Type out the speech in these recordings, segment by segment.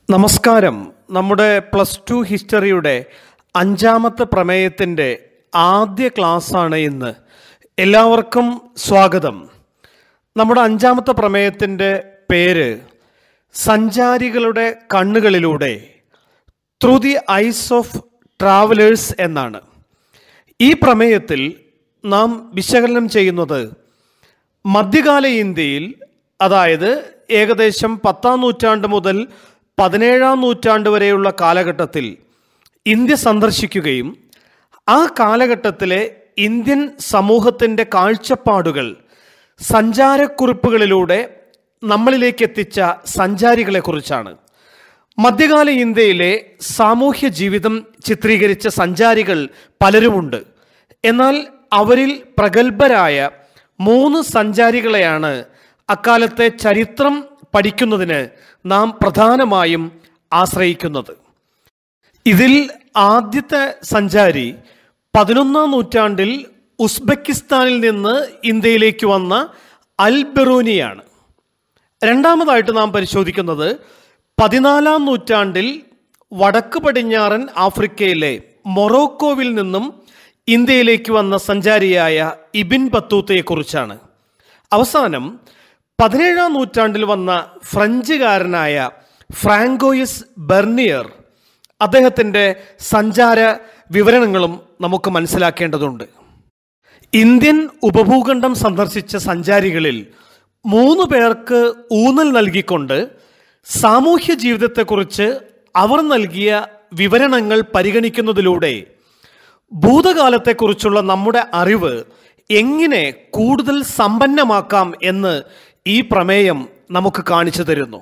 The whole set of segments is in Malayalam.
നമസ്കാരം നമ്മുടെ പ്ലസ് ടു ഹിസ്റ്ററിയുടെ അഞ്ചാമത്തെ പ്രമേയത്തിൻ്റെ ആദ്യ ക്ലാസ്സാണ് ഇന്ന് എല്ലാവർക്കും സ്വാഗതം നമ്മുടെ അഞ്ചാമത്തെ പ്രമേയത്തിൻ്റെ പേര് സഞ്ചാരികളുടെ കണ്ണുകളിലൂടെ through the eyes of travellers എന്നാണ് ഈ പ്രമേയത്തിൽ നാം വിശകലനം ചെയ്യുന്നത് മധ്യകാല ഇന്ത്യയിൽ അതായത് ഏകദേശം പത്താം നൂറ്റാണ്ട് മുതൽ പതിനേഴാം നൂറ്റാണ്ട് വരെയുള്ള കാലഘട്ടത്തിൽ ഇന്ത്യ സന്ദർശിക്കുകയും ആ കാലഘട്ടത്തിലെ ഇന്ത്യൻ സമൂഹത്തിൻ്റെ കാഴ്ചപ്പാടുകൾ സഞ്ചാരക്കുറിപ്പുകളിലൂടെ നമ്മളിലേക്ക് എത്തിച്ച സഞ്ചാരികളെക്കുറിച്ചാണ് മധ്യകാല ഇന്ത്യയിലെ സാമൂഹ്യ ജീവിതം ചിത്രീകരിച്ച സഞ്ചാരികൾ പലരുമുണ്ട് എന്നാൽ അവരിൽ പ്രഗത്ഭരായ മൂന്ന് സഞ്ചാരികളെയാണ് അക്കാലത്തെ ചരിത്രം പഠിക്കുന്നതിന് നാം പ്രധാനമായും ആശ്രയിക്കുന്നത് ഇതിൽ ആദ്യത്തെ സഞ്ചാരി പതിനൊന്നാം നൂറ്റാണ്ടിൽ ഉസ്ബെക്കിസ്ഥാനിൽ നിന്ന് ഇന്ത്യയിലേക്ക് വന്ന അൽ ബെറൂനിയാണ് രണ്ടാമതായിട്ട് നാം പരിശോധിക്കുന്നത് പതിനാലാം നൂറ്റാണ്ടിൽ വടക്ക് പടിഞ്ഞാറൻ ആഫ്രിക്കയിലെ മൊറോക്കോവിൽ നിന്നും ഇന്ത്യയിലേക്ക് വന്ന സഞ്ചാരിയായ ഇബിൻ ബത്തൂത്തയെക്കുറിച്ചാണ് അവസാനം പതിനേഴാം നൂറ്റാണ്ടിൽ വന്ന ഫ്രഞ്ചുകാരനായ ഫ്രാങ്കോയിസ് ബെർണിയർ അദ്ദേഹത്തിൻ്റെ സഞ്ചാര വിവരണങ്ങളും നമുക്ക് മനസ്സിലാക്കേണ്ടതുണ്ട് ഇന്ത്യൻ ഉപഭൂഖണ്ഡം സന്ദർശിച്ച സഞ്ചാരികളിൽ മൂന്ന് പേർക്ക് ഊന്നൽ നൽകിക്കൊണ്ട് സാമൂഹ്യ ജീവിതത്തെക്കുറിച്ച് അവർ നൽകിയ വിവരണങ്ങൾ പരിഗണിക്കുന്നതിലൂടെ ഭൂതകാലത്തെക്കുറിച്ചുള്ള നമ്മുടെ അറിവ് എങ്ങനെ കൂടുതൽ സമ്പന്നമാക്കാം എന്ന് ഈ പ്രമേയം നമുക്ക് കാണിച്ചു തരുന്നു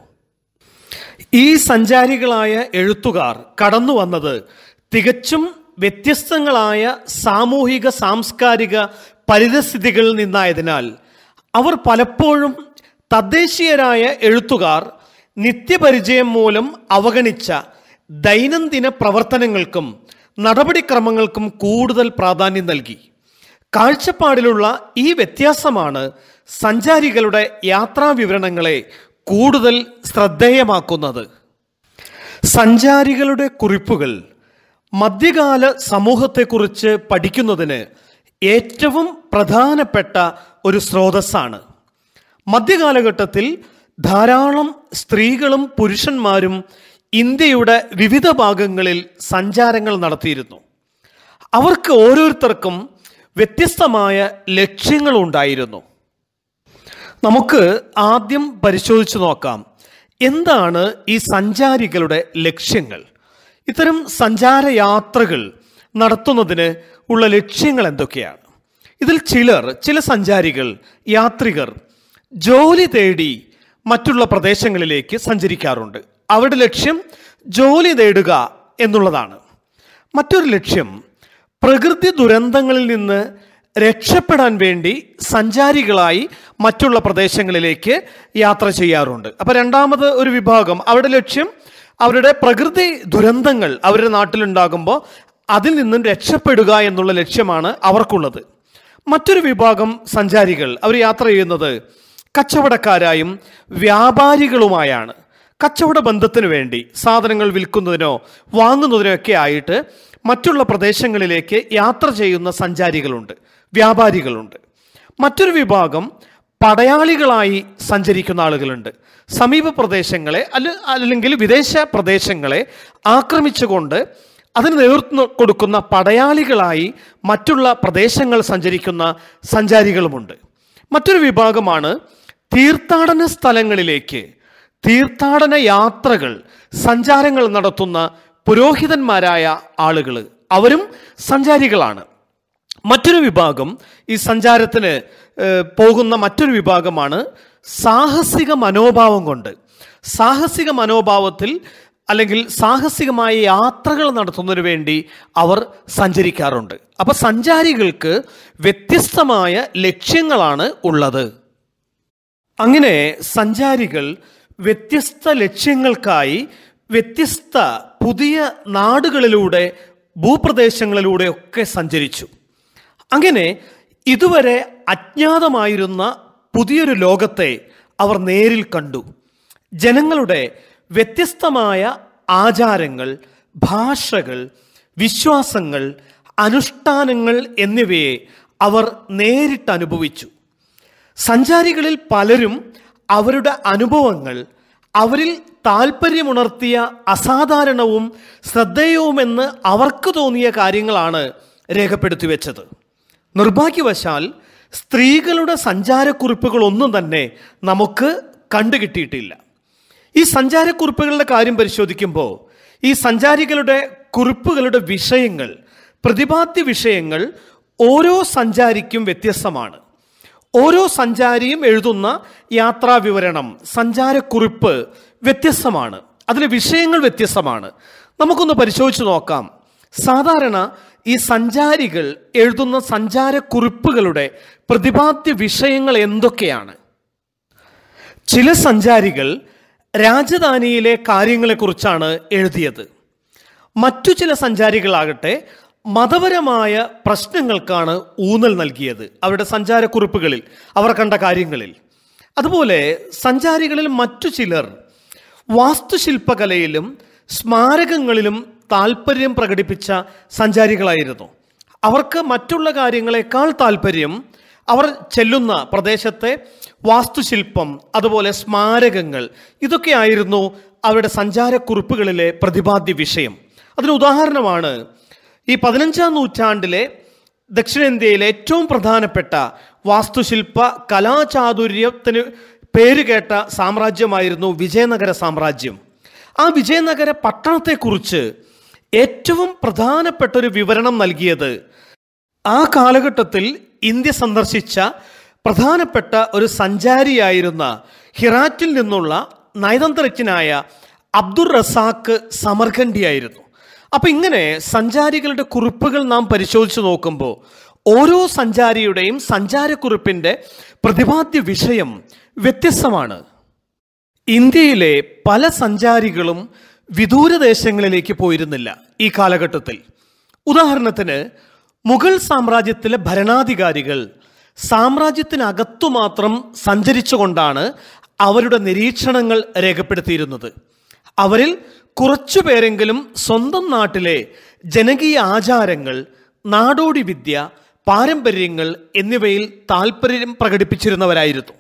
ഈ സഞ്ചാരികളായ എഴുത്തുകാർ കടന്നു വന്നത് തികച്ചും വ്യത്യസ്തങ്ങളായ സാമൂഹിക സാംസ്കാരിക പരിതസ്ഥിതികളിൽ നിന്നായതിനാൽ അവർ പലപ്പോഴും തദ്ദേശീയരായ എഴുത്തുകാർ നിത്യപരിചയം മൂലം അവഗണിച്ച ദൈനംദിന പ്രവർത്തനങ്ങൾക്കും നടപടിക്രമങ്ങൾക്കും കൂടുതൽ പ്രാധാന്യം നൽകി കാഴ്ചപ്പാടിലുള്ള ഈ വ്യത്യാസമാണ് സഞ്ചാരികളുടെ യാത്രാ വിവരണങ്ങളെ കൂടുതൽ ശ്രദ്ധേയമാക്കുന്നത് സഞ്ചാരികളുടെ കുറിപ്പുകൾ മധ്യകാല സമൂഹത്തെക്കുറിച്ച് പഠിക്കുന്നതിന് ഏറ്റവും പ്രധാനപ്പെട്ട ഒരു സ്രോതസ്സാണ് മധ്യകാലഘട്ടത്തിൽ ധാരാളം സ്ത്രീകളും പുരുഷന്മാരും ഇന്ത്യയുടെ വിവിധ ഭാഗങ്ങളിൽ സഞ്ചാരങ്ങൾ നടത്തിയിരുന്നു അവർക്ക് ഓരോരുത്തർക്കും വ്യത്യസ്തമായ ലക്ഷ്യങ്ങളുണ്ടായിരുന്നു നമുക്ക് ആദ്യം പരിശോധിച്ചു നോക്കാം എന്താണ് ഈ സഞ്ചാരികളുടെ ലക്ഷ്യങ്ങൾ ഇത്തരം സഞ്ചാര യാത്രകൾ നടത്തുന്നതിന് ഉള്ള ലക്ഷ്യങ്ങൾ എന്തൊക്കെയാണ് ഇതിൽ ചിലർ ചില സഞ്ചാരികൾ യാത്രികർ ജോലി തേടി മറ്റുള്ള പ്രദേശങ്ങളിലേക്ക് സഞ്ചരിക്കാറുണ്ട് അവരുടെ ലക്ഷ്യം ജോലി നേടുക എന്നുള്ളതാണ് മറ്റൊരു ലക്ഷ്യം പ്രകൃതി ദുരന്തങ്ങളിൽ നിന്ന് രക്ഷപ്പെടാൻ വേണ്ടി സഞ്ചാരികളായി മറ്റുള്ള പ്രദേശങ്ങളിലേക്ക് യാത്ര ചെയ്യാറുണ്ട് അപ്പോൾ രണ്ടാമത് ഒരു വിഭാഗം അവരുടെ ലക്ഷ്യം അവരുടെ പ്രകൃതി ദുരന്തങ്ങൾ അവരുടെ നാട്ടിലുണ്ടാകുമ്പോൾ അതിൽ നിന്നും രക്ഷപ്പെടുക എന്നുള്ള ലക്ഷ്യമാണ് അവർക്കുള്ളത് മറ്റൊരു വിഭാഗം സഞ്ചാരികൾ അവർ യാത്ര ചെയ്യുന്നത് കച്ചവടക്കാരായും വ്യാപാരികളുമായാണ് കച്ചവട ബന്ധത്തിന് വേണ്ടി സാധനങ്ങൾ വിൽക്കുന്നതിനോ വാങ്ങുന്നതിനോ ഒക്കെ ആയിട്ട് മറ്റുള്ള പ്രദേശങ്ങളിലേക്ക് യാത്ര ചെയ്യുന്ന സഞ്ചാരികളുണ്ട് വ്യാപാരികളുണ്ട് മറ്റൊരു വിഭാഗം പടയാളികളായി സഞ്ചരിക്കുന്ന ആളുകളുണ്ട് സമീപ പ്രദേശങ്ങളെ അല്ല അല്ലെങ്കിൽ വിദേശ പ്രദേശങ്ങളെ ആക്രമിച്ചുകൊണ്ട് അതിന് നേതൃത്വം കൊടുക്കുന്ന പടയാളികളായി മറ്റുള്ള പ്രദേശങ്ങൾ സഞ്ചരിക്കുന്ന സഞ്ചാരികളുമുണ്ട് മറ്റൊരു വിഭാഗമാണ് തീർത്ഥാടന സ്ഥലങ്ങളിലേക്ക് തീർത്ഥാടന യാത്രകൾ സഞ്ചാരങ്ങൾ നടത്തുന്ന പുരോഹിതന്മാരായ ആളുകൾ അവരും സഞ്ചാരികളാണ് മറ്റൊരു വിഭാഗം ഈ സഞ്ചാരത്തിന് ഏഹ്, പോകുന്ന മറ്റൊരു വിഭാഗമാണ് സാഹസിക മനോഭാവം കൊണ്ട് സാഹസിക മനോഭാവത്തിൽ അല്ലെങ്കിൽ സാഹസികമായ യാത്രകൾ നടത്തുന്നതിന് വേണ്ടി അവർ സഞ്ചരിക്കാറുണ്ട് അപ്പൊ സഞ്ചാരികൾക്ക് വ്യത്യസ്തമായ ലക്ഷ്യങ്ങളാണ് ഉള്ളത് അങ്ങനെ സഞ്ചാരികൾ വ്യത്യസ്ത ലക്ഷ്യങ്ങൾക്കായി വ്യത്യസ്ത പുതിയ നാടുകളിലൂടെ ഭൂപ്രദേശങ്ങളിലൂടെ ഒക്കെ സഞ്ചരിച്ചു അങ്ങനെ ഇതുവരെ അജ്ഞാതമായിരുന്ന പുതിയൊരു ലോകത്തെ അവർ നേരിൽ കണ്ടു ജനങ്ങളുടെ വ്യത്യസ്തമായ ആചാരങ്ങൾ ഭാഷകൾ വിശ്വാസങ്ങൾ അനുഷ്ഠാനങ്ങൾ എന്നിവയെ അവർ നേരിട്ട് അനുഭവിച്ചു സഞ്ചാരികളിൽ പലരും അവരുടെ അനുഭവങ്ങൾ അവരിൽ താല്പര്യമുണർത്തിയ അസാധാരണവും ശ്രദ്ധേയവുമെന്ന് അവർക്ക് തോന്നിയ കാര്യങ്ങളാണ് രേഖപ്പെടുത്തി വെച്ചത് നിർഭാഗ്യവശാൽ സ്ത്രീകളുടെ സഞ്ചാരക്കുറിപ്പുകളൊന്നും തന്നെ നമുക്ക് കണ്ടുകിട്ടിയിട്ടില്ല ഈ സഞ്ചാരക്കുറിപ്പുകളുടെ കാര്യം പരിശോധിക്കുമ്പോൾ ഈ സഞ്ചാരികളുടെ കുറിപ്പുകളുടെ വിഷയങ്ങൾ പ്രതിപാദ്യ വിഷയങ്ങൾ ഓരോ സഞ്ചാരിക്കും വ്യത്യസ്തമാണ് ഓരോ സഞ്ചാരിയും എഴുതുന്ന യാത്രാ വിവരണം സഞ്ചാരക്കുറിപ്പ് വ്യത്യസ്തമാണ് അതിലെ വിഷയങ്ങൾ വ്യത്യസ്തമാണ് നമുക്കൊന്ന് പരിശോധിച്ച് നോക്കാം സാധാരണ ഈ സഞ്ചാരികൾ എഴുതുന്ന സഞ്ചാരക്കുറിപ്പുകളുടെ പ്രതിപാദ്യ വിഷയങ്ങൾ എന്തൊക്കെയാണ് ചില സഞ്ചാരികൾ രാജധാനിയിലെ കാര്യങ്ങളെക്കുറിച്ചാണ് എഴുതിയത് മറ്റു ചില സഞ്ചാരികളാകട്ടെ മതപരമായ പ്രശ്നങ്ങൾക്കാണ് ഊന്നൽ നൽകിയത് അവരുടെ സഞ്ചാരക്കുറിപ്പുകളിൽ അവർ കണ്ട കാര്യങ്ങളിൽ അതുപോലെ സഞ്ചാരികളിൽ മറ്റു ചിലർ വാസ്തുശില്പകലയിലും സ്മാരകങ്ങളിലും താല്പര്യം പ്രകടിപ്പിച്ച സഞ്ചാരികളായിരുന്നു അവർക്ക് മറ്റുള്ള കാര്യങ്ങളെക്കാൾ താല്പര്യം അവർ ചെല്ലുന്ന പ്രദേശത്തെ വാസ്തുശില്പം അതുപോലെ സ്മാരകങ്ങൾ ഇതൊക്കെയായിരുന്നു അവരുടെ സഞ്ചാരക്കുറിപ്പുകളിലെ പ്രതിപാദ്യ വിഷയം അതിന് ഉദാഹരണമാണ് ഈ പതിനഞ്ചാം നൂറ്റാണ്ടിലെ ദക്ഷിണേന്ത്യയിലെ ഏറ്റവും പ്രധാനപ്പെട്ട വാസ്തുശില്പ കലാചാതുര്യത്തിന് പേരുകേട്ട സാമ്രാജ്യമായിരുന്നു വിജയനഗര സാമ്രാജ്യം ആ വിജയനഗര പട്ടണത്തെക്കുറിച്ച് ഏറ്റവും പ്രധാനപ്പെട്ട ഒരു വിവരണം നൽകിയത് ആ കാലഘട്ടത്തിൽ ഇന്ത്യ സന്ദർശിച്ച പ്രധാനപ്പെട്ട ഒരു സഞ്ചാരിയായിരുന്ന ഹിറാറ്റിൽ നിന്നുള്ള നയതന്ത്രജ്ഞനായ അബ്ദുർ റസാഖ് സമർഖണ്ഡിയായിരുന്നു അപ്പം ഇങ്ങനെ സഞ്ചാരികളുടെ കുറിപ്പുകൾ നാം പരിശോധിച്ച് നോക്കുമ്പോൾ ഓരോ സഞ്ചാരിയുടെയും സഞ്ചാരക്കുറിപ്പിൻ്റെ പ്രതിപാദ്യ വിഷയം വ്യത്യസ്തമാണ് ഇന്ത്യയിലെ പല സഞ്ചാരികളും വിദൂരദേശങ്ങളിലേക്ക് പോയിരുന്നില്ല ഈ കാലഘട്ടത്തിൽ ഉദാഹരണത്തിന് മുഗൾ സാമ്രാജ്യത്തിലെ ഭരണാധികാരികൾ സാമ്രാജ്യത്തിനകത്തു മാത്രം സഞ്ചരിച്ചുകൊണ്ടാണ് അവരുടെ നിരീക്ഷണങ്ങൾ രേഖപ്പെടുത്തിയിരുന്നത് അവരിൽ കുറച്ചു പേരെങ്കിലും സ്വന്തം നാട്ടിലെ ജനകീയ ആചാരങ്ങൾ നാടോടി വിദ്യ പാരമ്പര്യങ്ങൾ എന്നിവയിൽ താല്പര്യം പ്രകടിപ്പിച്ചിരുന്നവരായിരുന്നു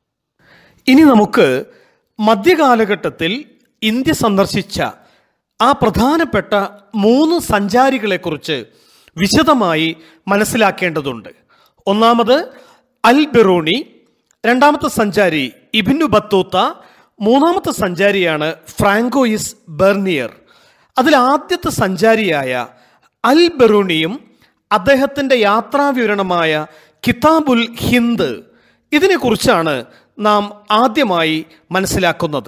ഇനി നമുക്ക് മധ്യകാലഘട്ടത്തിൽ ഇന്ത്യ സന്ദർശിച്ച ആ പ്രധാനപ്പെട്ട മൂന്ന് സഞ്ചാരികളെക്കുറിച്ച് വിശദമായി മനസ്സിലാക്കേണ്ടതുണ്ട് ഒന്നാമത് അൽ ബിറൂണി രണ്ടാമത്തെ സഞ്ചാരി ഇബിനു ബത്തൂത്ത മൂന്നാമത്തെ സഞ്ചാരിയാണ് ഫ്രാങ്കോയിസ് ബെർണിയർ അതിൽ ആദ്യത്തെ സഞ്ചാരിയായ അൽ ബെറൂണിയും അദ്ദേഹത്തിൻ്റെ യാത്രാവിവരണമായ കിതാബുൽ ഹിന്ദ് ഇതിനെക്കുറിച്ചാണ് നാം ആദ്യമായി മനസ്സിലാക്കുന്നത്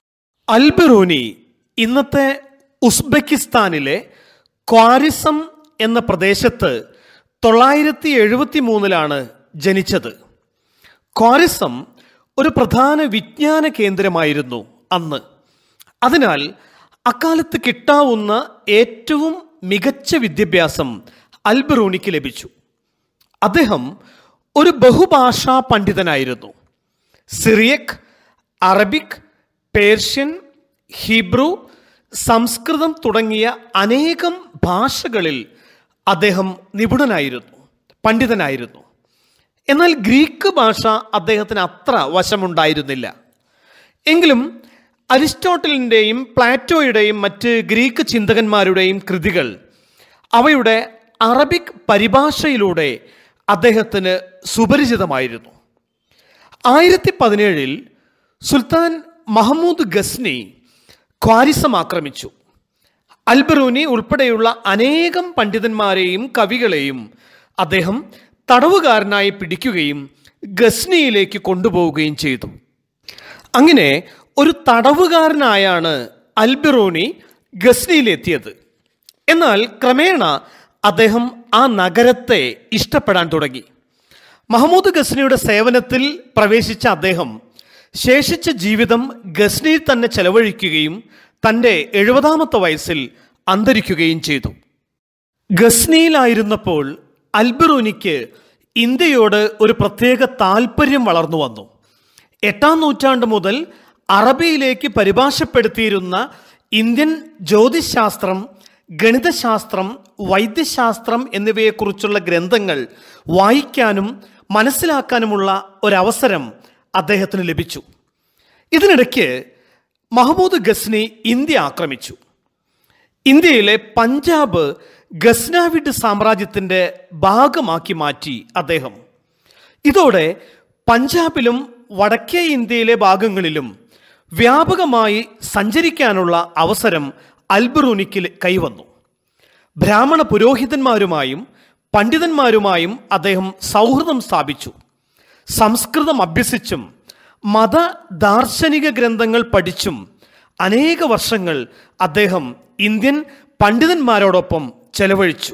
അൽബറൂനി ഇന്നത്തെ ഉസ്ബെക്കിസ്ഥാനിലെ ക്വാരിസം എന്ന പ്രദേശത്ത് തൊള്ളായിരത്തി എഴുപത്തി മൂന്നിലാണ് ജനിച്ചത് ക്വാരിസം ഒരു പ്രധാന വിജ്ഞാന കേന്ദ്രമായിരുന്നു അന്ന് അതിനാൽ അക്കാലത്ത് കിട്ടാവുന്ന ഏറ്റവും മികച്ച വിദ്യാഭ്യാസം അൽബറൂണിക്ക് ലഭിച്ചു അദ്ദേഹം ഒരു ബഹുഭാഷാ പണ്ഡിതനായിരുന്നു സിറിയക് അറബിക് പേർഷ്യൻ ഹീബ്രു സംസ്കൃതം തുടങ്ങിയ അനേകം ഭാഷകളിൽ അദ്ദേഹം നിപുണനായിരുന്നു പണ്ഡിതനായിരുന്നു എന്നാൽ ഗ്രീക്ക് ഭാഷ അദ്ദേഹത്തിന് അത്ര വശമുണ്ടായിരുന്നില്ല എങ്കിലും അരിസ്റ്റോട്ടലിൻ്റെയും പ്ലാറ്റോയുടെയും മറ്റ് ഗ്രീക്ക് ചിന്തകന്മാരുടെയും കൃതികൾ അവയുടെ അറബിക് പരിഭാഷയിലൂടെ അദ്ദേഹത്തിന് സുപരിചിതമായിരുന്നു ആയിരത്തി പതിനേഴിൽ സുൽത്താൻ മഹമ്മൂദ് ഗസ്നി ക്വാരിസം ആക്രമിച്ചു അൽബറൂനി ഉൾപ്പെടെയുള്ള അനേകം പണ്ഡിതന്മാരെയും കവികളെയും അദ്ദേഹം തടവുകാരനായി പിടിക്കുകയും ഗസ്നിയിലേക്ക് കൊണ്ടുപോവുകയും ചെയ്തു അങ്ങനെ ഒരു തടവുകാരനായാണ് അൽബിറോണി ഗസ്നിയിലെത്തിയത് എന്നാൽ ക്രമേണ അദ്ദേഹം ആ നഗരത്തെ ഇഷ്ടപ്പെടാൻ തുടങ്ങി മഹമ്മൂദ് ഗസ്നിയുടെ സേവനത്തിൽ പ്രവേശിച്ച അദ്ദേഹം ശേഷിച്ച ജീവിതം ഗസ്നിയിൽ തന്നെ ചെലവഴിക്കുകയും തൻ്റെ എഴുപതാമത്തെ വയസ്സിൽ അന്തരിക്കുകയും ചെയ്തു ഗസ്നിയിലായിരുന്നപ്പോൾ അൽബറൂനിക്ക് ഇന്ത്യയോട് ഒരു പ്രത്യേക താല്പര്യം വളർന്നു വന്നു എട്ടാം നൂറ്റാണ്ട് മുതൽ അറബിയിലേക്ക് പരിഭാഷപ്പെടുത്തിയിരുന്ന ഇന്ത്യൻ ജ്യോതിശാസ്ത്രം ഗണിതശാസ്ത്രം വൈദ്യശാസ്ത്രം എന്നിവയെക്കുറിച്ചുള്ള ഗ്രന്ഥങ്ങൾ വായിക്കാനും മനസ്സിലാക്കാനുമുള്ള ഒരവസരം അദ്ദേഹത്തിന് ലഭിച്ചു ഇതിനിടയ്ക്ക് മഹമ്മൂദ് ഗസ്നി ഇന്ത്യ ആക്രമിച്ചു ഇന്ത്യയിലെ പഞ്ചാബ് ഗസ്നാവിഡ് സാമ്രാജ്യത്തിൻ്റെ ഭാഗമാക്കി മാറ്റി അദ്ദേഹം ഇതോടെ പഞ്ചാബിലും വടക്കേ ഇന്ത്യയിലെ ഭാഗങ്ങളിലും വ്യാപകമായി സഞ്ചരിക്കാനുള്ള അവസരം അൽബറൂനിക്ക് കൈവന്നു ബ്രാഹ്മണ പുരോഹിതന്മാരുമായും പണ്ഡിതന്മാരുമായും അദ്ദേഹം സൗഹൃദം സ്ഥാപിച്ചു സംസ്കൃതം അഭ്യസിച്ചും മത ദാർശനിക ഗ്രന്ഥങ്ങൾ പഠിച്ചും അനേക വർഷങ്ങൾ അദ്ദേഹം ഇന്ത്യൻ പണ്ഡിതന്മാരോടൊപ്പം ചെലവഴിച്ചു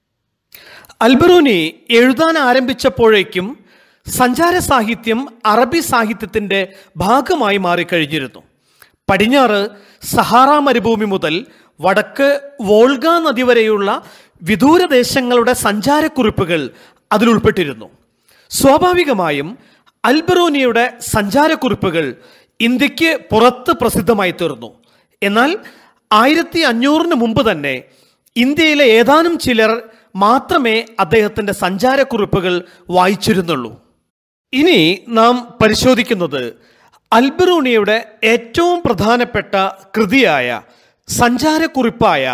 അൽബറൂനി എഴുതാൻ ആരംഭിച്ചപ്പോഴേക്കും സഞ്ചാര സാഹിത്യം അറബി സാഹിത്യത്തിൻ്റെ ഭാഗമായി മാറിക്കഴിഞ്ഞിരുന്നു പടിഞ്ഞാറ് സഹാറ മരുഭൂമി മുതൽ വടക്ക് വോൾഗ നദി വരെയുള്ള വിദൂരദേശങ്ങളുടെ സഞ്ചാരക്കുറിപ്പുകൾ അതിൽ ഉൾപ്പെട്ടിരുന്നു സ്വാഭാവികമായും അൽബറോനിയുടെ സഞ്ചാരക്കുറിപ്പുകൾ ഇന്ത്യക്ക് പുറത്ത് പ്രസിദ്ധമായി തീർന്നു എന്നാൽ ആയിരത്തി അഞ്ഞൂറിന് മുമ്പ് തന്നെ ഇന്ത്യയിലെ ഏതാനും ചിലർ മാത്രമേ അദ്ദേഹത്തിൻ്റെ സഞ്ചാരക്കുറിപ്പുകൾ വായിച്ചിരുന്നുള്ളൂ ഇനി നാം പരിശോധിക്കുന്നത് അൽബറൂണിയുടെ ഏറ്റവും പ്രധാനപ്പെട്ട കൃതിയായ സഞ്ചാരക്കുറിപ്പായ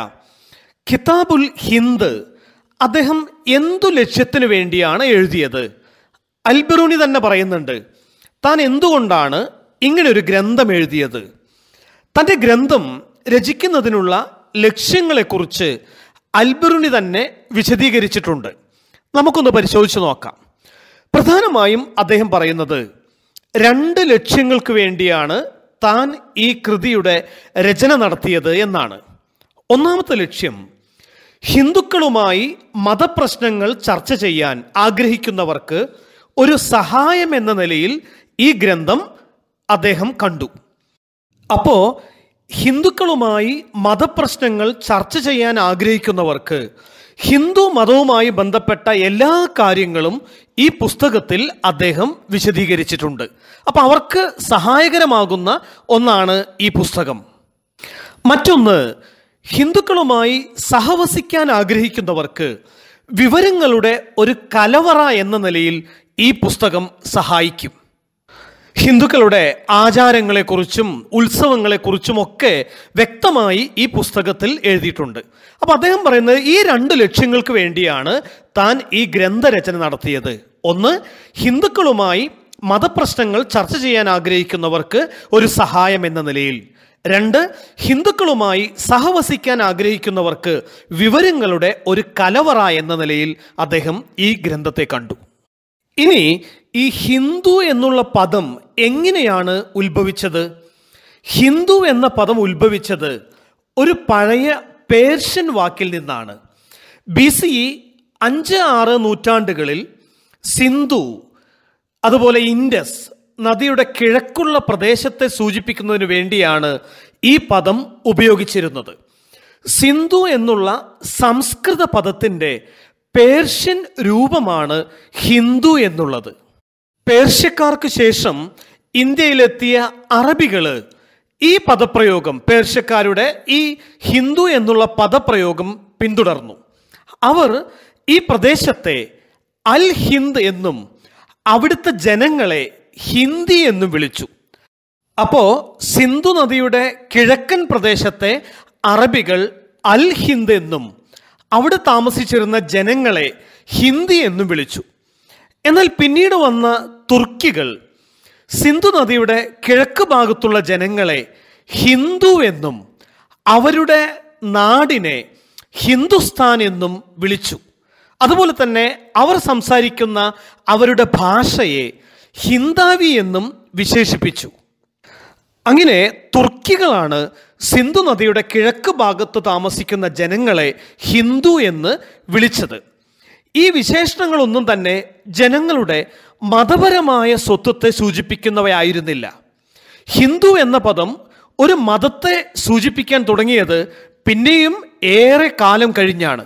കിതാബുൽ ഹിന്ദ് അദ്ദേഹം എന്തു ലക്ഷ്യത്തിനു വേണ്ടിയാണ് എഴുതിയത് അൽബറൂണി തന്നെ പറയുന്നുണ്ട് താൻ എന്തുകൊണ്ടാണ് ഇങ്ങനെ ഒരു ഗ്രന്ഥം എഴുതിയത് തൻ്റെ ഗ്രന്ഥം രചിക്കുന്നതിനുള്ള ലക്ഷ്യങ്ങളെക്കുറിച്ച് അൽബറുണി തന്നെ വിശദീകരിച്ചിട്ടുണ്ട് നമുക്കൊന്ന് പരിശോധിച്ച് നോക്കാം പ്രധാനമായും അദ്ദേഹം പറയുന്നത് രണ്ട് ലക്ഷ്യങ്ങൾക്ക് വേണ്ടിയാണ് താൻ ഈ കൃതിയുടെ രചന നടത്തിയത് എന്നാണ് ഒന്നാമത്തെ ലക്ഷ്യം ഹിന്ദുക്കളുമായി മതപ്രശ്നങ്ങൾ ചർച്ച ചെയ്യാൻ ആഗ്രഹിക്കുന്നവർക്ക് ഒരു സഹായം എന്ന നിലയിൽ ഈ ഗ്രന്ഥം അദ്ദേഹം കണ്ടു അപ്പോ ഹിന്ദുക്കളുമായി മതപ്രശ്നങ്ങൾ ചർച്ച ചെയ്യാൻ ആഗ്രഹിക്കുന്നവർക്ക് ഹിന്ദു മതവുമായി ബന്ധപ്പെട്ട എല്ലാ കാര്യങ്ങളും ഈ പുസ്തകത്തിൽ അദ്ദേഹം വിശദീകരിച്ചിട്ടുണ്ട് അപ്പൊ അവർക്ക് സഹായകരമാകുന്ന ഒന്നാണ് ഈ പുസ്തകം മറ്റൊന്ന് ഹിന്ദുക്കളുമായി സഹവസിക്കാൻ ആഗ്രഹിക്കുന്നവർക്ക് വിവരങ്ങളുടെ ഒരു കലവറ എന്ന നിലയിൽ ഈ പുസ്തകം സഹായിക്കും ഹിന്ദുക്കളുടെ ആചാരങ്ങളെക്കുറിച്ചും ഉത്സവങ്ങളെക്കുറിച്ചും ഒക്കെ വ്യക്തമായി ഈ പുസ്തകത്തിൽ എഴുതിയിട്ടുണ്ട് അപ്പം അദ്ദേഹം പറയുന്നത് ഈ രണ്ട് ലക്ഷ്യങ്ങൾക്ക് വേണ്ടിയാണ് താൻ ഈ ഗ്രന്ഥരചന നടത്തിയത് ഒന്ന് ഹിന്ദുക്കളുമായി മതപ്രശ്നങ്ങൾ ചർച്ച ചെയ്യാൻ ആഗ്രഹിക്കുന്നവർക്ക് ഒരു സഹായം എന്ന നിലയിൽ രണ്ട് ഹിന്ദുക്കളുമായി സഹവസിക്കാൻ ആഗ്രഹിക്കുന്നവർക്ക് വിവരങ്ങളുടെ ഒരു കലവറ എന്ന നിലയിൽ അദ്ദേഹം ഈ ഗ്രന്ഥത്തെ കണ്ടു ഇനി ഈ ഹിന്ദു എന്നുള്ള പദം എങ്ങനെയാണ് ഉത്ഭവിച്ചത് ഹിന്ദു എന്ന പദം ഉത്ഭവിച്ചത് ഒരു പഴയ പേർഷ്യൻ വാക്കിൽ നിന്നാണ് ബി സി അഞ്ച് ആറ് നൂറ്റാണ്ടുകളിൽ സിന്ധു അതുപോലെ ഇൻഡസ് നദിയുടെ കിഴക്കുള്ള പ്രദേശത്തെ സൂചിപ്പിക്കുന്നതിന് വേണ്ടിയാണ് ഈ പദം ഉപയോഗിച്ചിരുന്നത് സിന്ധു എന്നുള്ള സംസ്കൃത പദത്തിൻ്റെ പേർഷ്യൻ രൂപമാണ് ഹിന്ദു എന്നുള്ളത് പേർഷ്യക്കാർക്ക് ശേഷം ഇന്ത്യയിലെത്തിയ അറബികള് ഈ പദപ്രയോഗം പേർഷ്യക്കാരുടെ ഈ ഹിന്ദു എന്നുള്ള പദപ്രയോഗം പിന്തുടർന്നു അവർ ഈ പ്രദേശത്തെ അൽ ഹിന്ദ് എന്നും അവിടുത്തെ ജനങ്ങളെ ഹിന്ദി എന്നും വിളിച്ചു അപ്പോ സിന്ധു നദിയുടെ കിഴക്കൻ പ്രദേശത്തെ അറബികൾ അൽ ഹിന്ദ് എന്നും അവിടെ താമസിച്ചിരുന്ന ജനങ്ങളെ ഹിന്ദി എന്നും വിളിച്ചു എന്നാൽ പിന്നീട് വന്ന തുർക്കികൾ സിന്ധു നദിയുടെ കിഴക്ക് ഭാഗത്തുള്ള ജനങ്ങളെ ഹിന്ദു എന്നും അവരുടെ നാടിനെ ഹിന്ദുസ്ഥാൻ എന്നും വിളിച്ചു അതുപോലെ തന്നെ അവർ സംസാരിക്കുന്ന അവരുടെ ഭാഷയെ ഹിന്ദാവി എന്നും വിശേഷിപ്പിച്ചു അങ്ങനെ തുർക്കികളാണ് സിന്ധു നദിയുടെ കിഴക്ക് ഭാഗത്ത് താമസിക്കുന്ന ജനങ്ങളെ ഹിന്ദു എന്ന് വിളിച്ചത് ഈ വിശേഷണങ്ങളൊന്നും തന്നെ ജനങ്ങളുടെ മതപരമായ സ്വത്വത്തെ സൂചിപ്പിക്കുന്നവയായിരുന്നില്ല ഹിന്ദു എന്ന പദം ഒരു മതത്തെ സൂചിപ്പിക്കാൻ തുടങ്ങിയത് പിന്നെയും ഏറെ കാലം കഴിഞ്ഞാണ്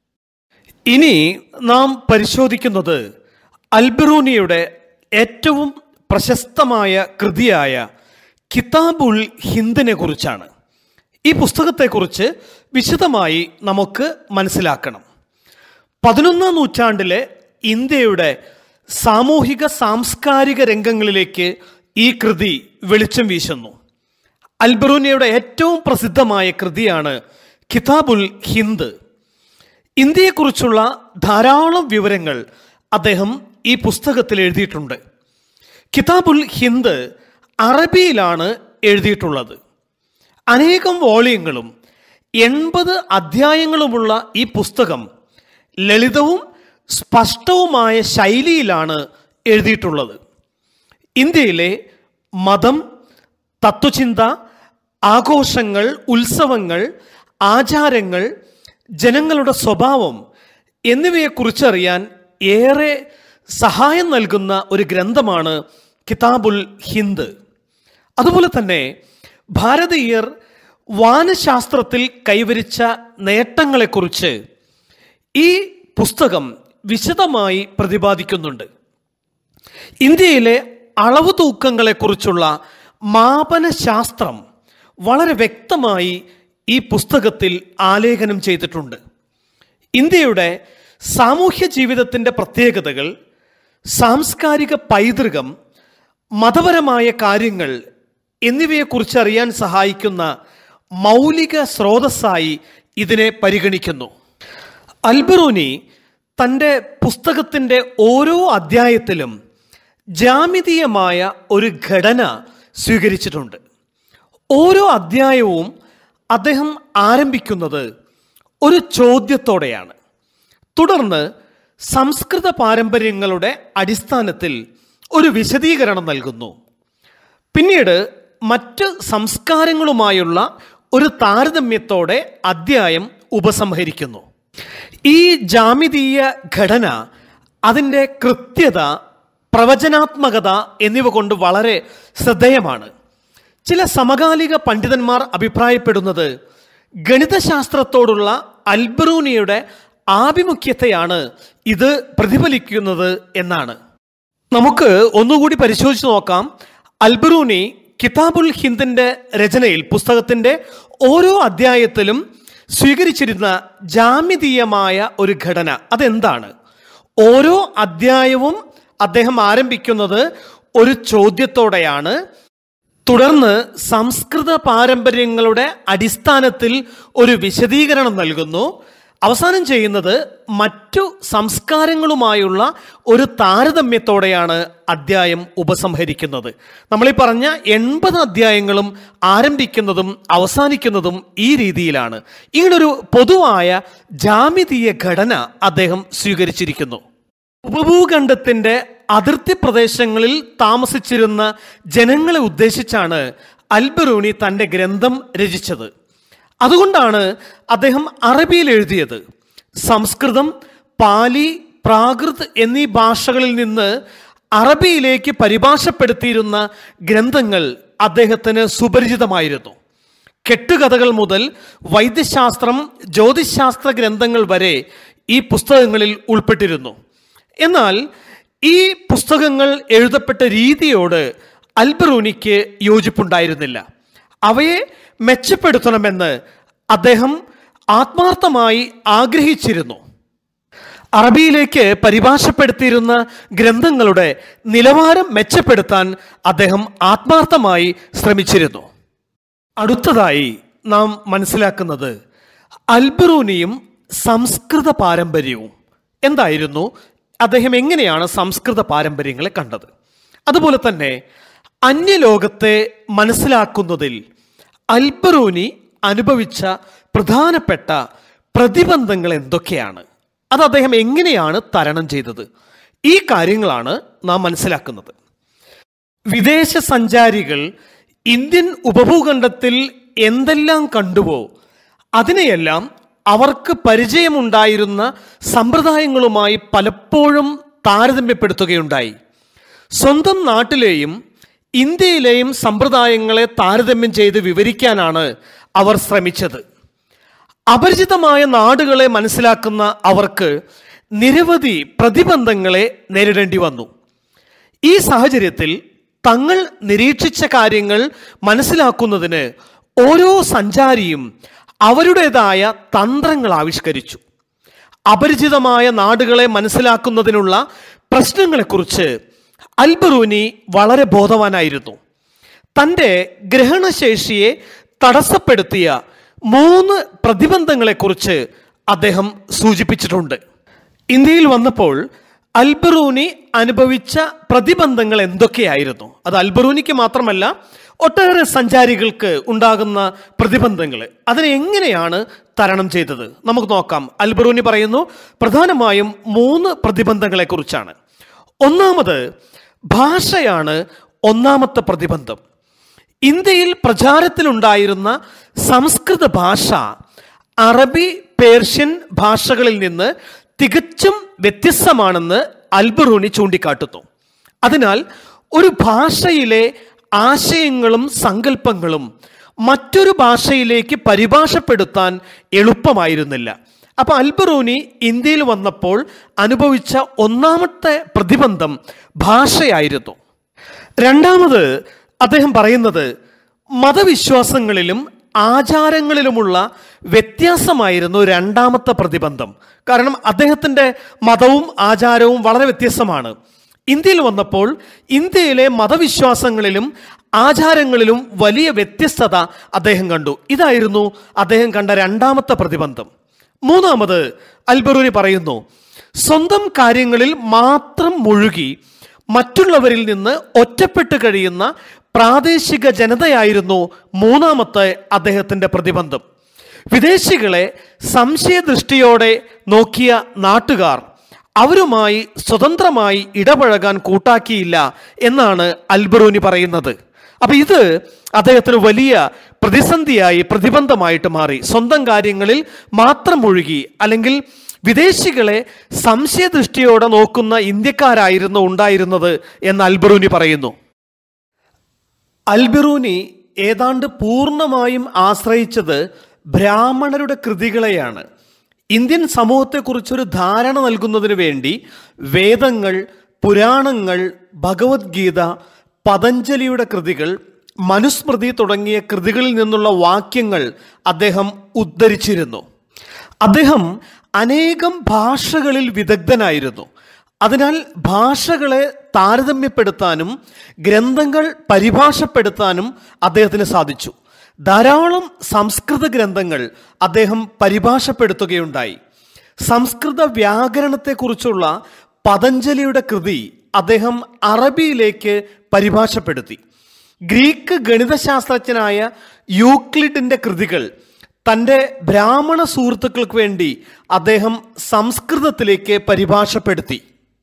ഇനി നാം പരിശോധിക്കുന്നത് അൽബറൂനിയുടെ ഏറ്റവും പ്രശസ്തമായ കൃതിയായ കിതാബുൽ ഹിന്ദിനെ കുറിച്ചാണ് ഈ പുസ്തകത്തെക്കുറിച്ച് വിശദമായി നമുക്ക് മനസ്സിലാക്കണം പതിനൊന്നാം നൂറ്റാണ്ടിലെ ഇന്ത്യയുടെ സാമൂഹിക സാംസ്കാരിക രംഗങ്ങളിലേക്ക് ഈ കൃതി വെളിച്ചം വീശുന്നു അൽബറൂനിയുടെ ഏറ്റവും പ്രസിദ്ധമായ കൃതിയാണ് കിതാബുൽ ഹിന്ദ് ഇന്ത്യയെക്കുറിച്ചുള്ള ധാരാളം വിവരങ്ങൾ അദ്ദേഹം ഈ പുസ്തകത്തിൽ എഴുതിയിട്ടുണ്ട് കിതാബുൽ ഹിന്ദ് അറബിയിലാണ് എഴുതിയിട്ടുള്ളത് അനേകം വോളിയങ്ങളും എൺപത് അധ്യായങ്ങളുമുള്ള ഈ പുസ്തകം ലളിതവും സ്പഷ്ടവുമായ ശൈലിയിലാണ് എഴുതിയിട്ടുള്ളത് ഇന്ത്യയിലെ മതം തത്വചിന്ത ആഘോഷങ്ങൾ ഉത്സവങ്ങൾ ആചാരങ്ങൾ ജനങ്ങളുടെ സ്വഭാവം എന്നിവയെക്കുറിച്ചറിയാൻ ഏറെ സഹായം നൽകുന്ന ഒരു ഗ്രന്ഥമാണ് കിതാബുൽ ഹിന്ദ് അതുപോലെ തന്നെ ഭാരതീയർ വാനശാസ്ത്രത്തിൽ കൈവരിച്ച നേട്ടങ്ങളെക്കുറിച്ച് ഈ പുസ്തകം വിശദമായി പ്രതിപാദിക്കുന്നുണ്ട് ഇന്ത്യയിലെ അളവ് തൂക്കങ്ങളെക്കുറിച്ചുള്ള മാപനശാസ്ത്രം വളരെ വ്യക്തമായി ഈ പുസ്തകത്തിൽ ആലേഖനം ചെയ്തിട്ടുണ്ട് ഇന്ത്യയുടെ സാമൂഹ്യ ജീവിതത്തിൻ്റെ പ്രത്യേകതകൾ സാംസ്കാരിക പൈതൃകം മതപരമായ കാര്യങ്ങൾ എന്നിവയെക്കുറിച്ച് അറിയാൻ സഹായിക്കുന്ന മൗലിക സ്രോതസ്സായി ഇതിനെ പരിഗണിക്കുന്നു അൽബറൂനി തൻ്റെ പുസ്തകത്തിൻ്റെ ഓരോ അധ്യായത്തിലും ജാമിതീയമായ ഒരു ഘടന സ്വീകരിച്ചിട്ടുണ്ട് ഓരോ അധ്യായവും അദ്ദേഹം ആരംഭിക്കുന്നത് ഒരു ചോദ്യത്തോടെയാണ് തുടർന്ന് സംസ്കൃത പാരമ്പര്യങ്ങളുടെ അടിസ്ഥാനത്തിൽ ഒരു വിശദീകരണം നൽകുന്നു പിന്നീട് മറ്റ് സംസ്കാരങ്ങളുമായുള്ള ഒരു താരതമ്യത്തോടെ അധ്യായം ഉപസംഹരിക്കുന്നു ഈ ജാമിതീയ ഘടന അതിൻ്റെ കൃത്യത പ്രവചനാത്മകത എന്നിവ കൊണ്ട് വളരെ ശ്രദ്ധേയമാണ് ചില സമകാലിക പണ്ഡിതന്മാർ അഭിപ്രായപ്പെടുന്നത് ഗണിതശാസ്ത്രത്തോടുള്ള അൽബറൂനിയുടെ ആഭിമുഖ്യത്തെയാണ് ഇത് പ്രതിഫലിക്കുന്നത് എന്നാണ് നമുക്ക് ഒന്നുകൂടി പരിശോധിച്ച് നോക്കാം അൽബറൂനി കിതാബുൽ ഹിന്ദിന്റെ രചനയിൽ പുസ്തകത്തിന്റെ ഓരോ അധ്യായത്തിലും സ്വീകരിച്ചിരുന്ന ജാമിതീയമായ ഒരു ഘടന അതെന്താണ് ഓരോ അധ്യായവും അദ്ദേഹം ആരംഭിക്കുന്നത് ഒരു ചോദ്യത്തോടെയാണ് തുടർന്ന് സംസ്കൃത പാരമ്പര്യങ്ങളുടെ അടിസ്ഥാനത്തിൽ ഒരു വിശദീകരണം നൽകുന്നു അവസാനം ചെയ്യുന്നത് മറ്റു സംസ്കാരങ്ങളുമായുള്ള ഒരു താരതമ്യത്തോടെയാണ് അധ്യായം ഉപസംഹരിക്കുന്നത് നമ്മളീ പറഞ്ഞ എൺപത് അധ്യായങ്ങളും ആരംഭിക്കുന്നതും അവസാനിക്കുന്നതും ഈ രീതിയിലാണ് ഇങ്ങനൊരു പൊതുവായ ജാമിതീയ ഘടന അദ്ദേഹം സ്വീകരിച്ചിരിക്കുന്നു ഉപഭൂഖണ്ഡത്തിന്റെ അതിർത്തി പ്രദേശങ്ങളിൽ താമസിച്ചിരുന്ന ജനങ്ങളെ ഉദ്ദേശിച്ചാണ് അൽബറൂണി തന്റെ ഗ്രന്ഥം രചിച്ചത് അതുകൊണ്ടാണ് അദ്ദേഹം അറബിയിൽ എഴുതിയത് സംസ്കൃതം പാലി പ്രാകൃത് എന്നീ ഭാഷകളിൽ നിന്ന് അറബിയിലേക്ക് പരിഭാഷപ്പെടുത്തിയിരുന്ന ഗ്രന്ഥങ്ങൾ അദ്ദേഹത്തിന് സുപരിചിതമായിരുന്നു കെട്ടുകഥകൾ മുതൽ വൈദ്യശാസ്ത്രം ജ്യോതിശാസ്ത്ര ഗ്രന്ഥങ്ങൾ വരെ ഈ പുസ്തകങ്ങളിൽ ഉൾപ്പെട്ടിരുന്നു എന്നാൽ ഈ പുസ്തകങ്ങൾ എഴുതപ്പെട്ട രീതിയോട് അൽബറൂനിക്ക് യോജിപ്പുണ്ടായിരുന്നില്ല അവയെ മെച്ചപ്പെടുത്തണമെന്ന് അദ്ദേഹം ആത്മാർത്ഥമായി ആഗ്രഹിച്ചിരുന്നു അറബിയിലേക്ക് പരിഭാഷപ്പെടുത്തിയിരുന്ന ഗ്രന്ഥങ്ങളുടെ നിലവാരം മെച്ചപ്പെടുത്താൻ അദ്ദേഹം ആത്മാർത്ഥമായി ശ്രമിച്ചിരുന്നു അടുത്തതായി നാം മനസ്സിലാക്കുന്നത് അൽബറൂനിയും സംസ്കൃത പാരമ്പര്യവും എന്തായിരുന്നു അദ്ദേഹം എങ്ങനെയാണ് സംസ്കൃത പാരമ്പര്യങ്ങളെ കണ്ടത് അതുപോലെ തന്നെ അന്യലോകത്തെ മനസ്സിലാക്കുന്നതിൽ അൽബറൂനി അനുഭവിച്ച പ്രധാനപ്പെട്ട പ്രതിബന്ധങ്ങൾ എന്തൊക്കെയാണ് അത് അദ്ദേഹം എങ്ങനെയാണ് തരണം ചെയ്തത് ഈ കാര്യങ്ങളാണ് നാം മനസ്സിലാക്കുന്നത് വിദേശ സഞ്ചാരികൾ ഇന്ത്യൻ ഉപഭൂഖണ്ഡത്തിൽ എന്തെല്ലാം കണ്ടുവോ അതിനെയെല്ലാം അവർക്ക് പരിചയമുണ്ടായിരുന്ന സമ്പ്രദായങ്ങളുമായി പലപ്പോഴും താരതമ്യപ്പെടുത്തുകയുണ്ടായി സ്വന്തം നാട്ടിലെയും ഇന്ത്യയിലെയും സമ്പ്രദായങ്ങളെ താരതമ്യം ചെയ്ത് വിവരിക്കാനാണ് അവർ ശ്രമിച്ചത് അപരിചിതമായ നാടുകളെ മനസ്സിലാക്കുന്ന അവർക്ക് നിരവധി പ്രതിബന്ധങ്ങളെ നേരിടേണ്ടി വന്നു ഈ സാഹചര്യത്തിൽ തങ്ങൾ നിരീക്ഷിച്ച കാര്യങ്ങൾ മനസ്സിലാക്കുന്നതിന് ഓരോ സഞ്ചാരിയും അവരുടേതായ തന്ത്രങ്ങൾ ആവിഷ്കരിച്ചു അപരിചിതമായ നാടുകളെ മനസ്സിലാക്കുന്നതിനുള്ള പ്രശ്നങ്ങളെക്കുറിച്ച് അൽബറൂനി വളരെ ബോധവാനായിരുന്നു തൻ്റെ ഗ്രഹണശേഷിയെ തടസ്സപ്പെടുത്തിയ മൂന്ന് പ്രതിബന്ധങ്ങളെക്കുറിച്ച് അദ്ദേഹം സൂചിപ്പിച്ചിട്ടുണ്ട് ഇന്ത്യയിൽ വന്നപ്പോൾ അൽബറൂനി അനുഭവിച്ച പ്രതിബന്ധങ്ങൾ എന്തൊക്കെയായിരുന്നു അത് അൽബറൂനിക്ക് മാത്രമല്ല ഒട്ടേറെ സഞ്ചാരികൾക്ക് ഉണ്ടാകുന്ന പ്രതിബന്ധങ്ങൾ അതിനെ എങ്ങനെയാണ് തരണം ചെയ്തത് നമുക്ക് നോക്കാം അൽബറൂനി പറയുന്നു പ്രധാനമായും മൂന്ന് പ്രതിബന്ധങ്ങളെക്കുറിച്ചാണ് ഒന്നാമത് ഭാഷയാണ് ഒന്നാമത്തെ പ്രതിബന്ധം ഇന്ത്യയിൽ പ്രചാരത്തിലുണ്ടായിരുന്ന സംസ്കൃത ഭാഷ അറബി പേർഷ്യൻ ഭാഷകളിൽ നിന്ന് തികച്ചും വ്യത്യസ്തമാണെന്ന് അൽബറൂണി ചൂണ്ടിക്കാട്ടുന്നു അതിനാൽ ഒരു ഭാഷയിലെ ആശയങ്ങളും സങ്കല്പങ്ങളും മറ്റൊരു ഭാഷയിലേക്ക് പരിഭാഷപ്പെടുത്താൻ എളുപ്പമായിരുന്നില്ല അപ്പൊ അൽബറൂനി ഇന്ത്യയിൽ വന്നപ്പോൾ അനുഭവിച്ച ഒന്നാമത്തെ പ്രതിബന്ധം ഭാഷയായിരുന്നു രണ്ടാമത് അദ്ദേഹം പറയുന്നത് മതവിശ്വാസങ്ങളിലും ആചാരങ്ങളിലുമുള്ള വ്യത്യാസമായിരുന്നു രണ്ടാമത്തെ പ്രതിബന്ധം കാരണം അദ്ദേഹത്തിൻ്റെ മതവും ആചാരവും വളരെ വ്യത്യസ്തമാണ് ഇന്ത്യയിൽ വന്നപ്പോൾ ഇന്ത്യയിലെ മതവിശ്വാസങ്ങളിലും ആചാരങ്ങളിലും വലിയ വ്യത്യസ്തത അദ്ദേഹം കണ്ടു ഇതായിരുന്നു അദ്ദേഹം കണ്ട രണ്ടാമത്തെ പ്രതിബന്ധം മൂന്നാമത് അൽബറൂരി പറയുന്നു സ്വന്തം കാര്യങ്ങളിൽ മാത്രം മുഴുകി മറ്റുള്ളവരിൽ നിന്ന് ഒറ്റപ്പെട്ട് കഴിയുന്ന പ്രാദേശിക ജനതയായിരുന്നു മൂന്നാമത്തെ അദ്ദേഹത്തിൻ്റെ പ്രതിബന്ധം വിദേശികളെ സംശയദൃഷ്ടിയോടെ നോക്കിയ നാട്ടുകാർ അവരുമായി സ്വതന്ത്രമായി ഇടപഴകാൻ കൂട്ടാക്കിയില്ല എന്നാണ് അൽബറൂനി പറയുന്നത് അപ്പൊ ഇത് അദ്ദേഹത്തിന് വലിയ പ്രതിസന്ധിയായി പ്രതിബന്ധമായിട്ട് മാറി സ്വന്തം കാര്യങ്ങളിൽ മാത്രം മുഴുകി അല്ലെങ്കിൽ വിദേശികളെ സംശയദൃഷ്ടിയോടെ നോക്കുന്ന ഇന്ത്യക്കാരായിരുന്നു ഉണ്ടായിരുന്നത് എന്ന് അൽബറൂനി പറയുന്നു അൽബിറൂനി ഏതാണ്ട് പൂർണ്ണമായും ആശ്രയിച്ചത് ബ്രാഹ്മണരുടെ കൃതികളെയാണ് ഇന്ത്യൻ സമൂഹത്തെക്കുറിച്ചൊരു ധാരണ നൽകുന്നതിന് വേണ്ടി വേദങ്ങൾ പുരാണങ്ങൾ ഭഗവത്ഗീത പതഞ്ജലിയുടെ കൃതികൾ മനുസ്മൃതി തുടങ്ങിയ കൃതികളിൽ നിന്നുള്ള വാക്യങ്ങൾ അദ്ദേഹം ഉദ്ധരിച്ചിരുന്നു അദ്ദേഹം അനേകം ഭാഷകളിൽ വിദഗ്ധനായിരുന്നു അതിനാൽ ഭാഷകളെ താരതമ്യപ്പെടുത്താനും ഗ്രന്ഥങ്ങൾ പരിഭാഷപ്പെടുത്താനും അദ്ദേഹത്തിന് സാധിച്ചു ധാരാളം സംസ്കൃത ഗ്രന്ഥങ്ങൾ അദ്ദേഹം പരിഭാഷപ്പെടുത്തുകയുണ്ടായി സംസ്കൃത വ്യാകരണത്തെക്കുറിച്ചുള്ള പതഞ്ജലിയുടെ കൃതി അദ്ദേഹം അറബിയിലേക്ക് പരിഭാഷപ്പെടുത്തി ഗ്രീക്ക് ഗണിതശാസ്ത്രജ്ഞനായ യൂക്ലിഡിന്റെ കൃതികൾ തൻ്റെ ബ്രാഹ്മണ സുഹൃത്തുക്കൾക്ക് വേണ്ടി അദ്ദേഹം സംസ്കൃതത്തിലേക്ക് പരിഭാഷപ്പെടുത്തി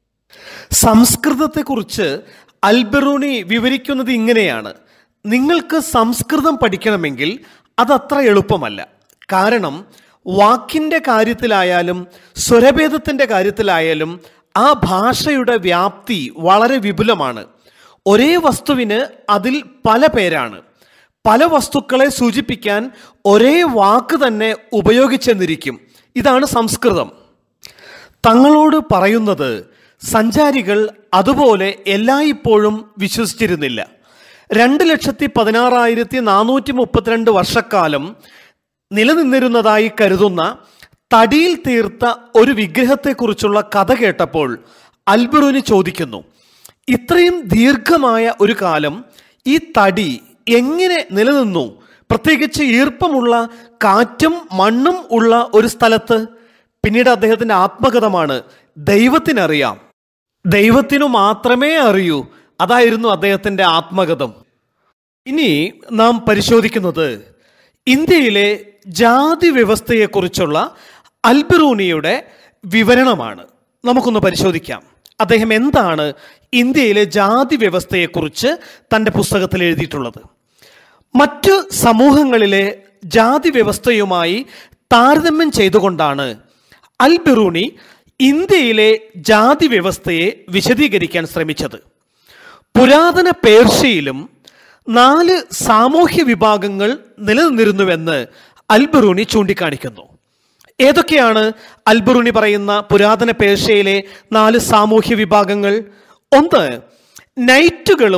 സംസ്കൃതത്തെക്കുറിച്ച് അൽബറൂണി വിവരിക്കുന്നത് ഇങ്ങനെയാണ് നിങ്ങൾക്ക് സംസ്കൃതം പഠിക്കണമെങ്കിൽ അതത്ര എളുപ്പമല്ല കാരണം വാക്കിൻ്റെ കാര്യത്തിലായാലും സ്വരഭേദത്തിൻ്റെ കാര്യത്തിലായാലും ആ ഭാഷയുടെ വ്യാപ്തി വളരെ വിപുലമാണ് ഒരേ വസ്തുവിന് അതിൽ പല പേരാണ് പല വസ്തുക്കളെ സൂചിപ്പിക്കാൻ ഒരേ വാക്ക് തന്നെ ഉപയോഗിച്ചെന്നിരിക്കും ഇതാണ് സംസ്കൃതം തങ്ങളോട് പറയുന്നത് സഞ്ചാരികൾ അതുപോലെ എല്ലായ്പ്പോഴും വിശ്വസിച്ചിരുന്നില്ല രണ്ട് ലക്ഷത്തി പതിനാറായിരത്തി നാനൂറ്റി മുപ്പത്തിരണ്ട് വർഷക്കാലം നിലനിന്നിരുന്നതായി കരുതുന്ന തടിയിൽ തീർത്ത ഒരു വിഗ്രഹത്തെക്കുറിച്ചുള്ള കഥ കേട്ടപ്പോൾ അൽബറുനി ചോദിക്കുന്നു ഇത്രയും ദീർഘമായ ഒരു കാലം ഈ തടി എങ്ങനെ നിലനിന്നു പ്രത്യേകിച്ച് ഈർപ്പമുള്ള കാറ്റും മണ്ണും ഉള്ള ഒരു സ്ഥലത്ത് പിന്നീട് അദ്ദേഹത്തിന്റെ ആത്മകഥമാണ് ദൈവത്തിനറിയാം ദൈവത്തിനു മാത്രമേ അറിയൂ അതായിരുന്നു അദ്ദേഹത്തിന്റെ ആത്മകഥം ഇനി നാം പരിശോധിക്കുന്നത് ഇന്ത്യയിലെ ജാതി വ്യവസ്ഥയെക്കുറിച്ചുള്ള അൽബറൂണിയുടെ വിവരണമാണ് നമുക്കൊന്ന് പരിശോധിക്കാം അദ്ദേഹം എന്താണ് ഇന്ത്യയിലെ ജാതി വ്യവസ്ഥയെക്കുറിച്ച് തൻ്റെ പുസ്തകത്തിൽ എഴുതിയിട്ടുള്ളത് മറ്റ് സമൂഹങ്ങളിലെ ജാതി വ്യവസ്ഥയുമായി താരതമ്യം ചെയ്തുകൊണ്ടാണ് അൽ ബിറൂണി ഇന്ത്യയിലെ ജാതി വ്യവസ്ഥയെ വിശദീകരിക്കാൻ ശ്രമിച്ചത് പുരാതന പേർഷ്യയിലും നാല് സാമൂഹ്യ വിഭാഗങ്ങൾ നിലനിന്നിരുന്നുവെന്ന് അൽബറൂണി ചൂണ്ടിക്കാണിക്കുന്നു ഏതൊക്കെയാണ് അൽബറൂണി പറയുന്ന പുരാതന പേർഷ്യയിലെ നാല് സാമൂഹ്യ വിഭാഗങ്ങൾ ഒന്ന് നൈറ്റുകളും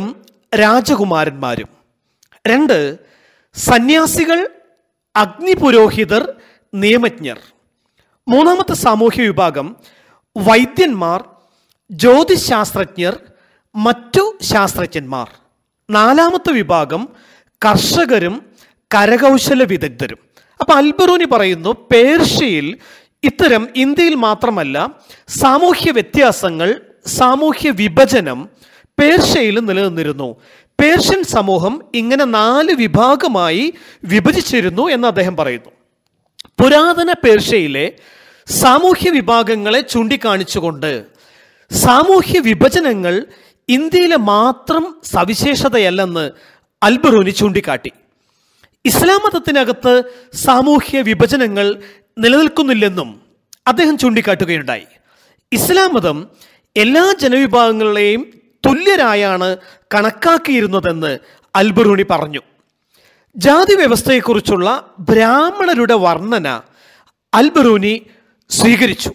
രാജകുമാരന്മാരും രണ്ട് സന്യാസികൾ അഗ്നിപുരോഹിതർ നിയമജ്ഞർ മൂന്നാമത്തെ സാമൂഹ്യ വിഭാഗം വൈദ്യന്മാർ ജ്യോതിശാസ്ത്രജ്ഞർ മറ്റു ശാസ്ത്രജ്ഞന്മാർ നാലാമത്തെ വിഭാഗം കർഷകരും കരകൗശല വിദഗ്ധരും അപ്പൊ അൽബറൂനി പറയുന്നു പേർഷ്യയിൽ ഇത്തരം ഇന്ത്യയിൽ മാത്രമല്ല സാമൂഹ്യ വ്യത്യാസങ്ങൾ സാമൂഹ്യ വിഭജനം പേർഷ്യയിൽ നിലനിന്നിരുന്നു പേർഷ്യൻ സമൂഹം ഇങ്ങനെ നാല് വിഭാഗമായി വിഭജിച്ചിരുന്നു എന്ന് അദ്ദേഹം പറയുന്നു പുരാതന പേർഷ്യയിലെ സാമൂഹ്യ വിഭാഗങ്ങളെ ചൂണ്ടിക്കാണിച്ചുകൊണ്ട് സാമൂഹ്യ വിഭജനങ്ങൾ ഇന്ത്യയിലെ മാത്രം സവിശേഷതയല്ലെന്ന് അൽബറൂനി ചൂണ്ടിക്കാട്ടി ഇസ്ലാം മതത്തിനകത്ത് സാമൂഹ്യ വിഭജനങ്ങൾ നിലനിൽക്കുന്നില്ലെന്നും അദ്ദേഹം ചൂണ്ടിക്കാട്ടുകയുണ്ടായി ഇസ്ലാം മതം എല്ലാ ജനവിഭാഗങ്ങളെയും തുല്യരായാണ് കണക്കാക്കിയിരുന്നതെന്ന് അൽബറൂണി പറഞ്ഞു ജാതി വ്യവസ്ഥയെക്കുറിച്ചുള്ള ബ്രാഹ്മണരുടെ വർണ്ണന അൽബറൂനി സ്വീകരിച്ചു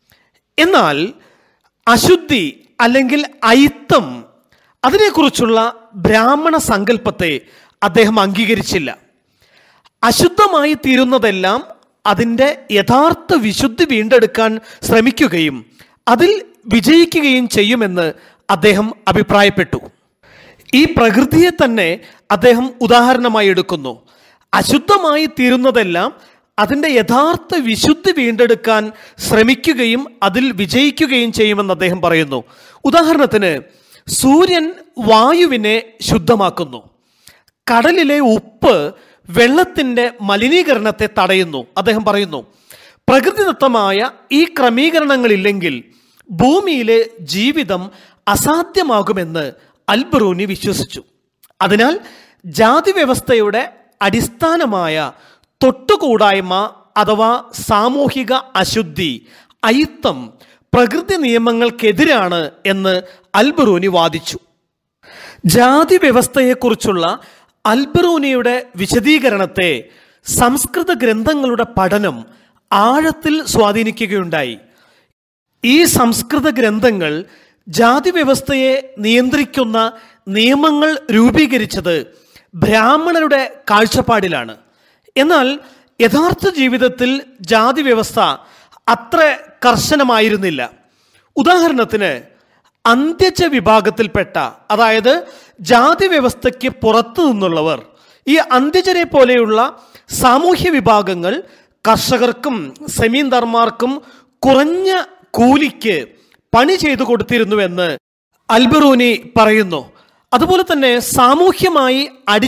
എന്നാൽ അശുദ്ധി അല്ലെങ്കിൽ അയിത്തം അതിനെക്കുറിച്ചുള്ള ബ്രാഹ്മണ സങ്കല്പത്തെ അദ്ദേഹം അംഗീകരിച്ചില്ല അശുദ്ധമായി തീരുന്നതെല്ലാം അതിൻ്റെ യഥാർത്ഥ വിശുദ്ധി വീണ്ടെടുക്കാൻ ശ്രമിക്കുകയും അതിൽ വിജയിക്കുകയും ചെയ്യുമെന്ന് അദ്ദേഹം അഭിപ്രായപ്പെട്ടു ഈ പ്രകൃതിയെ തന്നെ അദ്ദേഹം ഉദാഹരണമായി എടുക്കുന്നു അശുദ്ധമായി തീരുന്നതെല്ലാം അതിൻ്റെ യഥാർത്ഥ വിശുദ്ധി വീണ്ടെടുക്കാൻ ശ്രമിക്കുകയും അതിൽ വിജയിക്കുകയും ചെയ്യുമെന്ന് അദ്ദേഹം പറയുന്നു ഉദാഹരണത്തിന് സൂര്യൻ വായുവിനെ ശുദ്ധമാക്കുന്നു കടലിലെ ഉപ്പ് വെള്ളത്തിൻ്റെ മലിനീകരണത്തെ തടയുന്നു അദ്ദേഹം പറയുന്നു പ്രകൃതിദത്തമായ ഈ ക്രമീകരണങ്ങളില്ലെങ്കിൽ ഭൂമിയിലെ ജീവിതം അസാധ്യമാകുമെന്ന് അൽബറൂനി വിശ്വസിച്ചു അതിനാൽ ജാതി വ്യവസ്ഥയുടെ അടിസ്ഥാനമായ തൊട്ടുകൂടായ്മ അഥവാ സാമൂഹിക അശുദ്ധി അയിത്തം പ്രകൃതി നിയമങ്ങൾക്കെതിരാണ് എന്ന് അൽബറൂനി വാദിച്ചു ജാതി വ്യവസ്ഥയെക്കുറിച്ചുള്ള അൽബറൂനിയുടെ വിശദീകരണത്തെ സംസ്കൃത ഗ്രന്ഥങ്ങളുടെ പഠനം ആഴത്തിൽ സ്വാധീനിക്കുകയുണ്ടായി ഈ സംസ്കൃത ഗ്രന്ഥങ്ങൾ ജാതി വ്യവസ്ഥയെ നിയന്ത്രിക്കുന്ന നിയമങ്ങൾ രൂപീകരിച്ചത് ബ്രാഹ്മണരുടെ കാഴ്ചപ്പാടിലാണ് എന്നാൽ യഥാർത്ഥ ജീവിതത്തിൽ ജാതി വ്യവസ്ഥ അത്ര കർശനമായിരുന്നില്ല ഉദാഹരണത്തിന് അന്ത്യജ വിഭാഗത്തിൽപ്പെട്ട അതായത് ജാതി വ്യവസ്ഥയ്ക്ക് പുറത്തു നിന്നുള്ളവർ ഈ അന്ത്യജരെ പോലെയുള്ള സാമൂഹ്യ വിഭാഗങ്ങൾ കർഷകർക്കും സെമീന്ദർമാർക്കും കുറഞ്ഞ കൂലിക്ക് പണി ചെയ്തു കൊടുത്തിരുന്നുവെന്ന് അൽബറൂനി പറയുന്നു അതുപോലെ തന്നെ സാമൂഹ്യമായി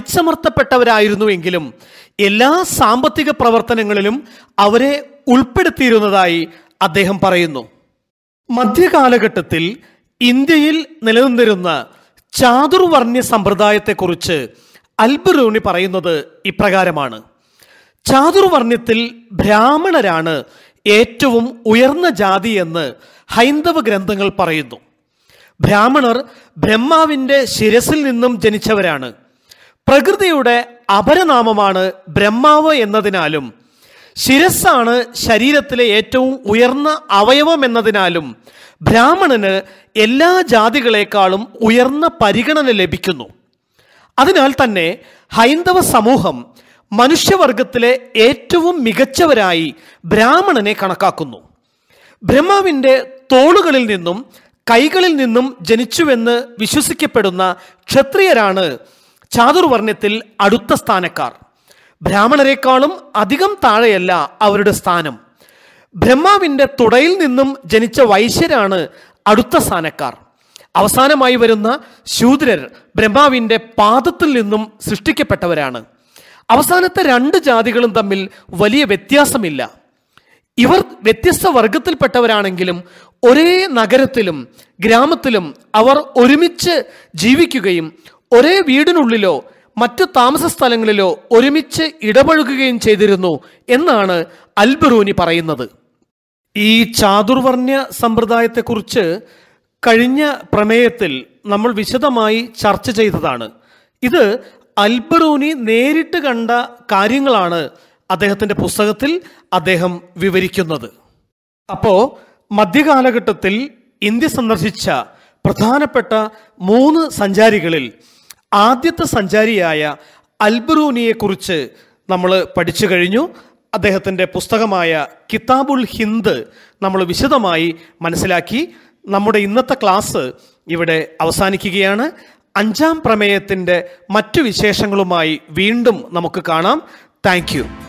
അടിച്ചമർത്തപ്പെട്ടവരായിരുന്നുവെങ്കിലും എല്ലാ സാമ്പത്തിക പ്രവർത്തനങ്ങളിലും അവരെ ഉൾപ്പെടുത്തിയിരുന്നതായി അദ്ദേഹം പറയുന്നു മധ്യകാലഘട്ടത്തിൽ ഇന്ത്യയിൽ നിലനിന്നിരുന്ന ചാതുർവർണ്ണ്യ സമ്പ്രദായത്തെക്കുറിച്ച് അൽബറൂണി പറയുന്നത് ഇപ്രകാരമാണ് ചാതുർവർണ്ണ്യത്തിൽ ബ്രാഹ്മണരാണ് ഏറ്റവും ഉയർന്ന ജാതി എന്ന് ഹൈന്ദവ ഗ്രന്ഥങ്ങൾ പറയുന്നു ബ്രാഹ്മണർ ബ്രഹ്മാവിൻ്റെ ശിരസിൽ നിന്നും ജനിച്ചവരാണ് പ്രകൃതിയുടെ അപരനാമമാണ് ബ്രഹ്മാവ് എന്നതിനാലും ശിരസ്സാണ് ശരീരത്തിലെ ഏറ്റവും ഉയർന്ന അവയവം എന്നതിനാലും ബ്രാഹ്മണന് എല്ലാ ജാതികളെക്കാളും ഉയർന്ന പരിഗണന ലഭിക്കുന്നു അതിനാൽ തന്നെ ഹൈന്ദവ സമൂഹം മനുഷ്യവർഗത്തിലെ ഏറ്റവും മികച്ചവരായി ബ്രാഹ്മണനെ കണക്കാക്കുന്നു ബ്രഹ്മാവിൻ്റെ തോളുകളിൽ നിന്നും കൈകളിൽ നിന്നും ജനിച്ചുവെന്ന് വിശ്വസിക്കപ്പെടുന്ന ക്ഷത്രിയരാണ് ചാതുർവർണ്ണത്തിൽ അടുത്ത സ്ഥാനക്കാർ ബ്രാഹ്മണരെക്കാളും അധികം താഴെയല്ല അവരുടെ സ്ഥാനം ബ്രഹ്മാവിൻ്റെ തുടയിൽ നിന്നും ജനിച്ച വൈശ്യരാണ് അടുത്ത സ്ഥാനക്കാർ അവസാനമായി വരുന്ന ശൂദ്രർ ബ്രഹ്മാവിൻ്റെ പാദത്തിൽ നിന്നും സൃഷ്ടിക്കപ്പെട്ടവരാണ് അവസാനത്തെ രണ്ട് ജാതികളും തമ്മിൽ വലിയ വ്യത്യാസമില്ല ഇവർ വ്യത്യസ്ത വർഗത്തിൽപ്പെട്ടവരാണെങ്കിലും ഒരേ നഗരത്തിലും ഗ്രാമത്തിലും അവർ ഒരുമിച്ച് ജീവിക്കുകയും ഒരേ വീടിനുള്ളിലോ മറ്റു താമസ സ്ഥലങ്ങളിലോ ഒരുമിച്ച് ഇടപഴകുകയും ചെയ്തിരുന്നു എന്നാണ് അൽബറൂനി പറയുന്നത് ഈ ചാതുർവർണ്ണ്യ സമ്പ്രദായത്തെക്കുറിച്ച് കഴിഞ്ഞ പ്രമേയത്തിൽ നമ്മൾ വിശദമായി ചർച്ച ചെയ്തതാണ് ഇത് അൽബറൂനി നേരിട്ട് കണ്ട കാര്യങ്ങളാണ് അദ്ദേഹത്തിൻ്റെ പുസ്തകത്തിൽ അദ്ദേഹം വിവരിക്കുന്നത് അപ്പോൾ മധ്യകാലഘട്ടത്തിൽ ഇന്ത്യ സന്ദർശിച്ച പ്രധാനപ്പെട്ട മൂന്ന് സഞ്ചാരികളിൽ ആദ്യത്തെ സഞ്ചാരിയായ അൽബറൂനിയെക്കുറിച്ച് നമ്മൾ പഠിച്ചു കഴിഞ്ഞു അദ്ദേഹത്തിൻ്റെ പുസ്തകമായ കിതാബുൽ ഹിന്ദ് നമ്മൾ വിശദമായി മനസ്സിലാക്കി നമ്മുടെ ഇന്നത്തെ ക്ലാസ് ഇവിടെ അവസാനിക്കുകയാണ് അഞ്ചാം പ്രമേയത്തിൻ്റെ മറ്റു വിശേഷങ്ങളുമായി വീണ്ടും നമുക്ക് കാണാം താങ്ക്